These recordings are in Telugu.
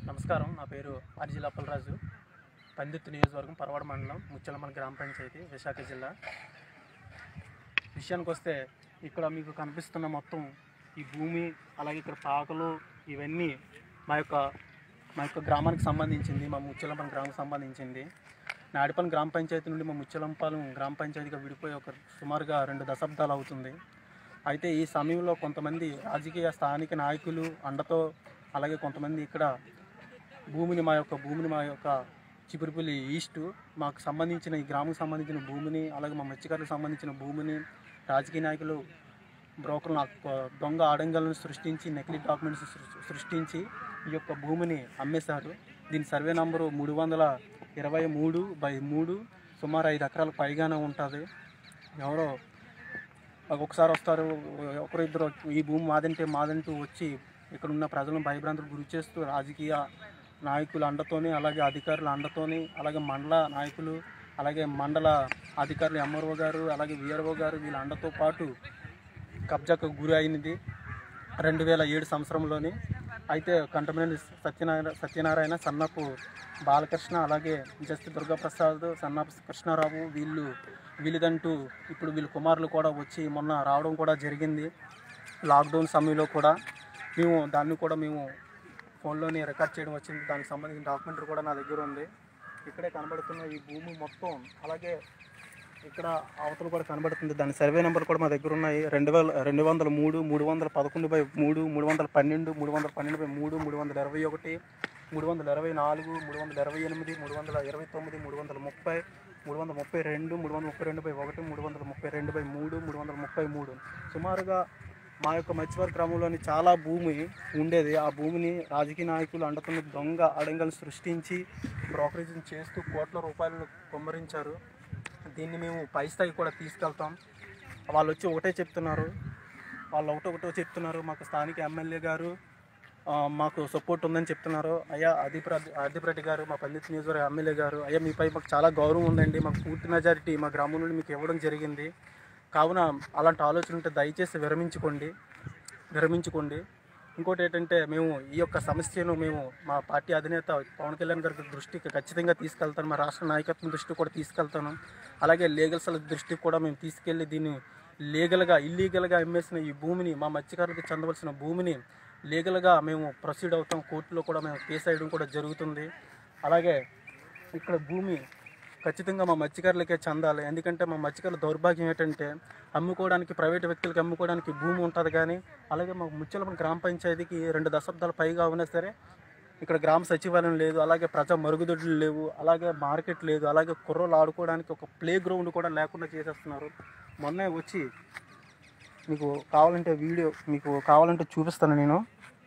నమస్కారం నా పేరు అర్జిల్ అప్పలరాజు పందిత్తు నియోజకవర్గం పరవాడ మండలం ముచ్చలమల గ్రామ పంచాయతీ విశాఖ జిల్లా విషయానికి వస్తే ఇక్కడ మీకు కనిపిస్తున్న మొత్తం ఈ భూమి అలాగే ఇక్కడ పాకలు ఇవన్నీ మా యొక్క మా యొక్క గ్రామానికి సంబంధించింది మా ముచ్చలంపాలెం గ్రామానికి సంబంధించింది నాడిపల్లి గ్రామ పంచాయతీ నుండి మా ముచ్చలంపాలెం గ్రామ పంచాయతీగా విడిపోయి ఒక సుమారుగా రెండు దశాబ్దాలు అవుతుంది అయితే ఈ సమయంలో కొంతమంది రాజకీయ స్థానిక నాయకులు అండతో అలాగే కొంతమంది ఇక్కడ భూమిని మా యొక్క భూమిని మా యొక్క చిపురుపల్లి ఈస్ట్ మాకు సంబంధించిన ఈ గ్రామం సంబంధించిన భూమిని అలాగే మా మత్స్యకారులకు సంబంధించిన భూమిని రాజకీయ నాయకులు బ్రోకర్లు నాకు దొంగ ఆడంగాలను సృష్టించి నకిలీ డాక్యుమెంట్స్ సృ- సృష్టించి ఈ యొక్క భూమిని అమ్మేశారు దీని సర్వే నంబరు మూడు వందల ఇరవై మూడు బై మూడు సుమారు ఐదు ఎకరాలకు పైగానే ఉంటుంది ఎవరో ఒకసారి వస్తారు ఒకరు ఇద్దరు ఈ భూమి మాదంటే మాదంటూ వచ్చి ఇక్కడ ఉన్న ప్రజలను భయభ్రాంతులకు గురి చేస్తూ రాజకీయ నాయకుల అండతోని అలాగే అధికారుల అండతోని అలాగే మండల నాయకులు అలాగే మండల అధికారులు ఎంఆర్ఓ గారు అలాగే విఆర్ఓ గారు వీళ్ళ అండతో పాటు కబ్జాకు గురి అయినది రెండు వేల ఏడు సంవత్సరంలోని అయితే కంటమినేని సత్యనారాయణ సత్యనారాయణ సన్నపు బాలకృష్ణ అలాగే జస్తి దుర్గాప్రసాద్ సన్నపు కృష్ణారావు వీళ్ళు వీళ్ళదంటూ ఇప్పుడు వీళ్ళ కుమారులు కూడా వచ్చి మొన్న రావడం కూడా జరిగింది లాక్డౌన్ సమయంలో కూడా మేము దాన్ని కూడా మేము ఫోన్లోనే రికార్డ్ చేయడం వచ్చింది దానికి సంబంధించిన డాక్యుమెంటరీ కూడా నా దగ్గర ఉంది ఇక్కడే కనబడుతున్న ఈ భూమి మొత్తం అలాగే ఇక్కడ అవతల కూడా కనబడుతుంది దాని సర్వే నెంబర్ కూడా మా దగ్గర ఉన్నాయి రెండు వేల రెండు వందల మూడు మూడు వందల పదకొండు బై మూడు మూడు వందల పన్నెండు మూడు వందల పన్నెండు బై మూడు మూడు వందల ఇరవై ఒకటి మూడు వందల ఇరవై నాలుగు మూడు వందల ఇరవై ఎనిమిది మూడు వందల ఇరవై తొమ్మిది మూడు వందల ముప్పై మూడు వందల ముప్పై రెండు మూడు వందల ముప్పై రెండు బై ఒకటి మూడు వందల ముప్పై రెండు బై మూడు మూడు వందల ముప్పై మూడు సుమారుగా మా యొక్క మత్స్యవారి గ్రామంలోని చాలా భూమి ఉండేది ఆ భూమిని రాజకీయ నాయకులు అండతున్న దొంగ అడంగలు సృష్టించి బ్రోకరేజ్ చేస్తూ కోట్ల రూపాయలు కుమ్మరించారు దీన్ని మేము పై స్థాయి కూడా తీసుకెళ్తాం వాళ్ళు వచ్చి ఒకటే చెప్తున్నారు వాళ్ళు ఒకటే ఒకటే చెప్తున్నారు మాకు స్థానిక ఎమ్మెల్యే గారు ఆ, మాకు సపోర్ట్ ఉందని చెప్తున్నారు అయ్యా అదీప్ అదీప్ రెడ్డి గారు మా పండిత్ నియోజకవర్గ ఎమ్మెల్యే గారు అయ్యా మీపై మాకు చాలా గౌరవం ఉందండి మాకు పూర్తి మెజారిటీ మా గ్రామం నుండి మీకు ఇవ్వడం జరిగింది కావున అలాంటి ఆలోచన ఉంటే దయచేసి విరమించుకోండి విరమించుకోండి ఇంకోటి ఏంటంటే మేము ఈ యొక్క సమస్యను మేము మా పార్టీ అధినేత పవన్ కళ్యాణ్ గారి దృష్టికి ఖచ్చితంగా తీసుకెళ్తాను మా రాష్ట్ర నాయకత్వం దృష్టికి కూడా తీసుకెళ్తాను అలాగే లీగల్ సెల్ దృష్టికి కూడా మేము తీసుకెళ్ళి దీన్ని లీగల్గా ఇల్లీగల్గా అమ్మేసిన ఈ భూమిని మా మత్స్యకారులకు చెందవలసిన భూమిని లీగల్గా మేము ప్రొసీడ్ అవుతాం కోర్టులో కూడా మేము కేసు వేయడం కూడా జరుగుతుంది అలాగే ఇక్కడ భూమి ఖచ్చితంగా మా మత్స్యకారులకే చెందాలి ఎందుకంటే మా మత్స్యకారుల దౌర్భాగ్యం ఏంటంటే అమ్ముకోవడానికి ప్రైవేట్ వ్యక్తులకి అమ్ముకోవడానికి భూమి ఉంటుంది కానీ అలాగే మా ముచ్చలపల్లి గ్రామ పంచాయతీకి రెండు దశాబ్దాల పైగా ఉన్నా సరే ఇక్కడ గ్రామ సచివాలయం లేదు అలాగే ప్రజా మరుగుదొడ్లు లేవు అలాగే మార్కెట్ లేదు అలాగే కుర్రోళ్ళు ఆడుకోవడానికి ఒక ప్లే గ్రౌండ్ కూడా లేకుండా చేసేస్తున్నారు మొన్నే వచ్చి మీకు కావాలంటే వీడియో మీకు కావాలంటే చూపిస్తాను నేను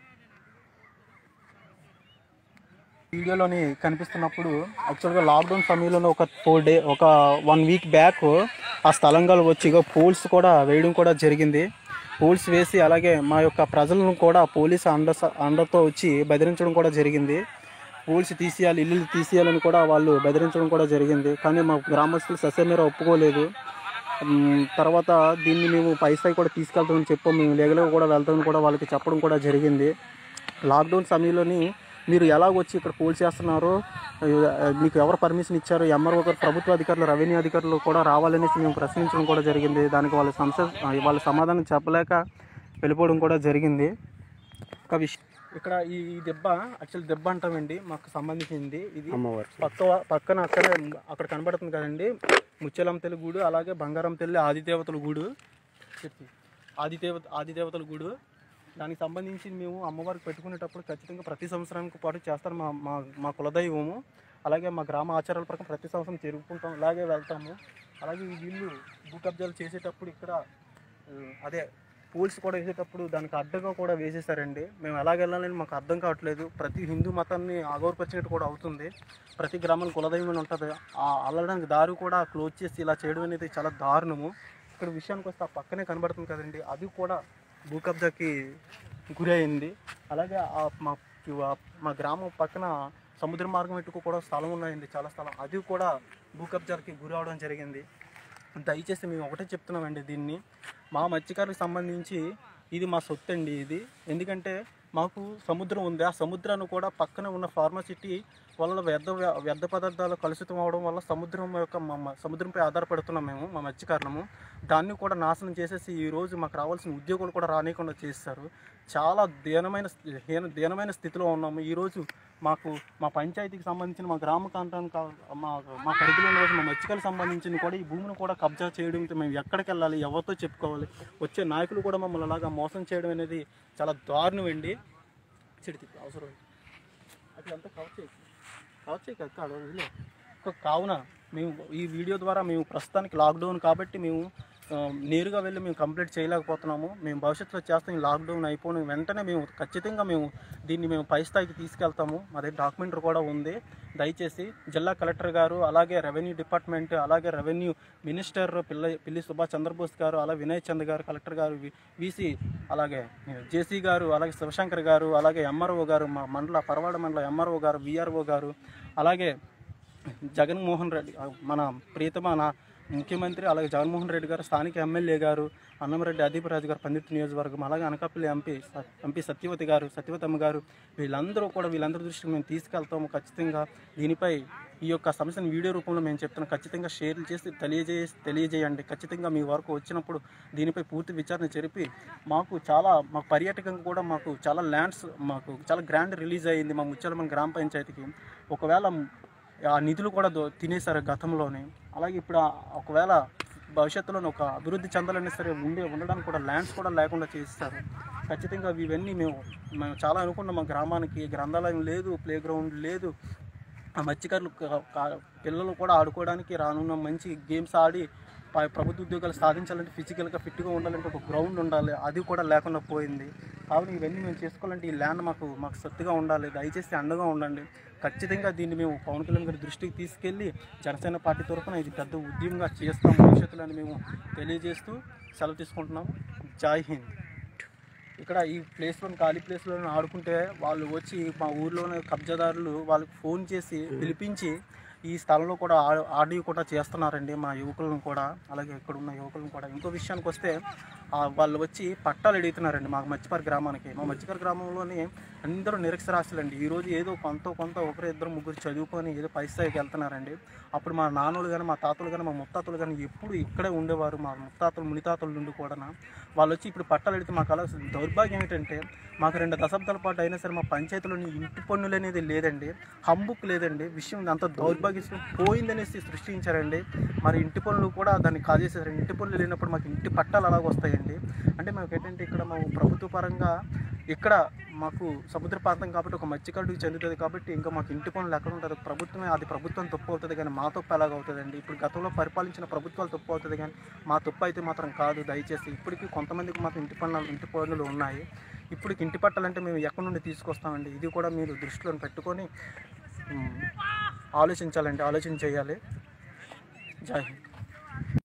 వీడియోలోని కనిపిస్తున్నప్పుడు యాక్చువల్గా లాక్డౌన్ సమయంలో ఒక ఫోర్ డే ఒక వన్ వీక్ బ్యాక్ ఆ స్థలంగా వచ్చి ఇగో పోల్స్ కూడా వేయడం కూడా జరిగింది పోల్స్ వేసి అలాగే మా యొక్క ప్రజలను కూడా పోలీసు అండ అండతో వచ్చి బెదిరించడం కూడా జరిగింది పోల్స్ తీసేయాలి ఇల్లు తీసేయాలని కూడా వాళ్ళు బెదిరించడం కూడా జరిగింది కానీ మా గ్రామస్తులు ససేమీర ఒప్పుకోలేదు మ్, తర్వాత దీన్ని మేము పైసాయి కూడా తీసుకెళ్తామని చెప్పాం మేము లీగల్గా కూడా వెళ్తామని కూడా వాళ్ళకి చెప్పడం కూడా జరిగింది లాక్డౌన్ సమయంలోని మీరు ఎలా వచ్చి ఇక్కడ పోల్ చేస్తున్నారో ఆ, మీకు ఎవరు పర్మిషన్ ఇచ్చారు ఎంఆర్ఓ గారు ప్రభుత్వ అధికారులు రెవెన్యూ అధికారులు కూడా రావాలనేసి మేము ప్రశ్నించడం కూడా జరిగింది దానికి వాళ్ళ సమస్య వాళ్ళ సమాధానం చెప్పలేక వెళ్ళిపోవడం కూడా జరిగింది ఒక విషయం ఇక్కడ ఈ ఈ దెబ్బ యాక్చువల్ దెబ్బ అంటామండి మాకు సంబంధించింది ఇది అమ్మవారు పక్క పక్కన అక్కడ అక్కడ కనబడుతుంది కదండి ముత్యాలం తెల్లి గూడు అలాగే బంగారం తెల్లి ఆదిదేవతల గూడు చెప్పి ఆదిదేవత ఆదిదేవతల గూడు దానికి సంబంధించి మేము అమ్మవారికి పెట్టుకునేటప్పుడు ఖచ్చితంగా ప్రతి సంవత్సరానికి పాటు చేస్తారు మా మా మా కులదైవము అలాగే మా గ్రామ ఆచారాల ప్రకారం ప్రతి సంవత్సరం జరుపుకుంటాం అలాగే వెళ్తాము అలాగే ఈ వీళ్ళు భూ కబ్జాలు చేసేటప్పుడు ఇక్కడ ఆ, అదే పూల్స్ కూడా వేసేటప్పుడు దానికి అడ్డంగా కూడా వేసేసారండి మేము ఎలాగ వెళ్ళాలని మాకు అర్థం కావట్లేదు ప్రతి హిందూ మతాన్ని అగౌరపరిచినట్టు కూడా అవుతుంది ప్రతి గ్రామంలో కులదైవం అని ఉంటుంది ఆ అల్లడానికి దారి కూడా క్లోజ్ చేసి ఇలా చేయడం అనేది చాలా దారుణము ఇక్కడ విషయానికి వస్తే ఆ పక్కనే కనబడుతుంది కదండి అది కూడా భూ కబ్జాకి గురి అయింది అలాగే ఆ మా ఆ మా గ్రామం పక్కన సముద్ర మార్గం ఎట్టుకు కూడా స్థలం ఉన్నాయండి చాలా స్థలం అది కూడా భూ కబ్జాకి గురి అవడం జరిగింది దయచేసి మేము ఒకటే చెప్తున్నామండి దీన్ని మా మత్స్యకారులకు సంబంధించి ఇది మా సొత్తు అండి ఇది ఎందుకంటే మాకు సముద్రం ఉంది ఆ సముద్రాన్ని కూడా పక్కన ఉన్న ఫార్మసిటీ వల్ల వ్యర్థ వ్యర్థ పదార్థాలు కలుషితం అవడం వల్ల సముద్రం యొక్క మా మా- సముద్రంపై ఆధారపడుతున్నాం మేము మా మత్స్యకారణము దాన్ని కూడా నాశనం చేసేసి ఈ రోజు మాకు రావాల్సిన ఉద్యోగులు కూడా రానియకుండా చేస్తారు చాలా దీనమైన స్థి- హీన దీనమైన స్థితిలో ఉన్నాము ఈరోజు మాకు మా పంచాయతీకి సంబంధించిన మా గ్రామ కాంటానికి కా- మా మా పరిధిలో ఉన్న రోజు మా మత్స్యకాలకు సంబంధించిన కూడా ఈ భూమిని కూడా కబ్జా చేయడంతో మేము ఎక్కడికి వెళ్ళాలి ఎవరితో చెప్పుకోవాలి వచ్చే నాయకులు కూడా మమ్మల్ని అలాగా మోసం చేయడం అనేది చాలా దారుణం అండి చెడు తిప్పి అవసరం అది అంతా కవర్ చేయి కవర్ చేయి కదా కాదు వదిలే. ఒక కావున మేము ఈ వీడియో ద్వారా మేము ప్రస్తుతానికి లాక్డౌన్ కాబట్టి మేము ఆ, నేరుగా వెళ్ళి మేము కంప్లీట్ చేయలేకపోతున్నాము మేము భవిష్యత్తులో చేస్తాం ఈ లాక్డౌన్ అయిపోయిన వెంటనే మేము ఖచ్చితంగా మేము దీన్ని మేము పై స్థాయికి తీసుకెళ్తాము మా దగ్గర డాక్యుమెంటరీ కూడా ఉంది దయచేసి జిల్లా కలెక్టర్ గారు అలాగే రెవెన్యూ డిపార్ట్మెంట్ అలాగే రెవెన్యూ మినిస్టర్ పిల్ల పిల్లి సుభాష్ చంద్రబోస్ గారు అలాగే వినయ్ చంద్ గారు కలెక్టర్ గారు వి- వీసీ అలాగే జేసీ గారు అలాగే శివశంకర్ గారు అలాగే ఎంఆర్ఓ గారు మా మండల పరవాడ మండల ఎంఆర్ఓ గారు విఆర్ఓ గారు అలాగే జగన్మోహన్ రెడ్డి ఆ, మన ప్రియతమ నా ముఖ్యమంత్రి అలాగే జగన్మోహన్ రెడ్డి గారు స్థానిక ఎమ్మెల్యే గారు అన్నమరెడ్డి అదీపరాజు గారు పండిత్ నియోజకవర్గం అలాగే అనకాపల్లి ఎంపీ స- ఎంపీ సత్యవతి గారు సత్యవతమ్మ గారు వీళ్ళందరూ కూడా వీళ్ళందరి దృష్టికి మేము తీసుకెళ్తాము ఖచ్చితంగా దీనిపై ఈ యొక్క సమస్యను వీడియో రూపంలో మేము చెప్తున్నాం ఖచ్చితంగా షేర్ చేసి తెలియజే తెలియజేయండి ఖచ్చితంగా మీ వరకు వచ్చినప్పుడు దీనిపై పూర్తి విచారణ జరిపి మాకు చాలా మాకు పర్యాటకంగా కూడా మాకు చాలా ల్యాండ్స్ మాకు చాలా గ్రాండ్ రిలీజ్ అయ్యింది మా ముచ్చాలమని గ్రామ పంచాయతీకి ఒకవేళ ఆ నిధులు కూడా దో- తినేశారు గతంలోనే అలాగే ఇప్పుడు ఆ- ఒకవేళ భవిష్యత్తులో ఒక అభివృద్ధి చెందాలన్నా సరే ఉండే ఉండడానికి కూడా ల్యాండ్స్ కూడా లేకుండా చేస్తారు ఖచ్చితంగా ఇవన్నీ మేము మేము చాలా అనుకున్నాం మా గ్రామానికి గ్రంథాలయం లేదు ప్లే గ్రౌండ్ లేదు ఆ మత్స్యకారులు క- క- పిల్లలు కూడా ఆడుకోవడానికి రానున్న మంచి గేమ్స్ ఆడి ప- ప్రభుత్వ ఉద్యోగాలు సాధించాలంటే ఫిజికల్గా ఫిట్గా ఉండాలంటే ఒక గ్రౌండ్ ఉండాలి అది కూడా లేకుండా పోయింది కావున ఇవన్నీ మేము చేసుకోవాలంటే ఈ ల్యాండ్ మాకు మాకు సత్తుగా ఉండాలి దయచేసి అండగా ఉండండి ఖచ్చితంగా దీన్ని మేము పవన్ కళ్యాణ్ గారి దృష్టికి తీసుకెళ్ళి జనసేన పార్టీ తరఫున ఇది పెద్ద ఉద్యమంగా చేస్తాం భవిష్యత్తులో అని మేము తెలియజేస్తూ సెలవు తీసుకుంటున్నాం జై హింద్ ఇక్కడ ఈ ప్లేస్లో ఖాళీ ప్లేస్లో ఆడుకుంటే వాళ్ళు వచ్చి మా ఊర్లోనే కబ్జాదారులు వాళ్ళకి ఫోన్ చేసి పిలిపించి ఈ స్థలంలో కూడా ఆ- ఆడి కూడా చేస్తున్నారండి మా యువకులను కూడా అలాగే ఇక్కడ ఉన్న యువకులను కూడా ఇంకో విషయానికి వస్తే ఆ వాళ్ళు వచ్చి పట్టాలు అడుగుతున్నారండి మా మత్స్యపారి గ్రామానికి మా మత్స్యపారి గ్రామంలోని అందరూ నిరక్షరాస్యులండి ఈరోజు ఏదో కొంత కొంత ఒకరు ఇద్దరు ముగ్గురు చదువుకొని ఏదో పై స్థాయికి వెళ్తున్నారండి అప్పుడు మా నాన్నలు కానీ మా తాతలు కానీ మా ముత్తాతలు కానీ ఎప్పుడు ఇక్కడే ఉండేవారు మా ముత్తాతలు మునితాతల నుండి కూడా వాళ్ళు వచ్చి ఇప్పుడు పట్టాలు అడిగితే మాకు అలా దౌర్భాగ్యం ఏంటంటే మాకు రెండు దశాబ్దాల పాటు అయినా సరే మా పంచాయతీలోని ఇంటి పన్నులు అనేది లేదండి హంబుక్ లేదండి విషయం అంత దౌర్భాగ్యం పోయిందనేసి సృష్టించారండి మరి ఇంటి పనులు కూడా దాన్ని కాజేసారు ఇంటి పనులు లేనప్పుడు మాకు ఇంటి పట్టాలు అలాగ వస్తాయండి అంటే మాకు ఏంటంటే ఇక్కడ మేము ప్రభుత్వ పరంగా ఇక్కడ మాకు సముద్ర ప్రాంతం కాబట్టి ఒక మత్స్యకారుడికి చెందుతుంది కాబట్టి ఇంకా మాకు ఇంటి పనులు ఎక్కడ ఉంటుంది ప్రభుత్వమే అది ప్రభుత్వం తప్పు అవుతుంది కానీ మా తప్పు ఎలాగ అవుతుందండి ఇప్పుడు గతంలో పరిపాలించిన ప్రభుత్వాలు తప్పు అవుతుంది కానీ మా తప్పు అయితే మాత్రం కాదు దయచేసి ఇప్పటికీ కొంతమందికి మాకు ఇంటి పనులు ఇంటి పనులు ఉన్నాయి ఇప్పుడు ఇంటి పట్టాలంటే మేము ఎక్కడి నుండి తీసుకొస్తామండి ఇది కూడా మీరు దృష్టిలో పెట్టుకొని ఉమ్, ఆలోచించాలండి ఆలోచన చేయాలి జై హింద్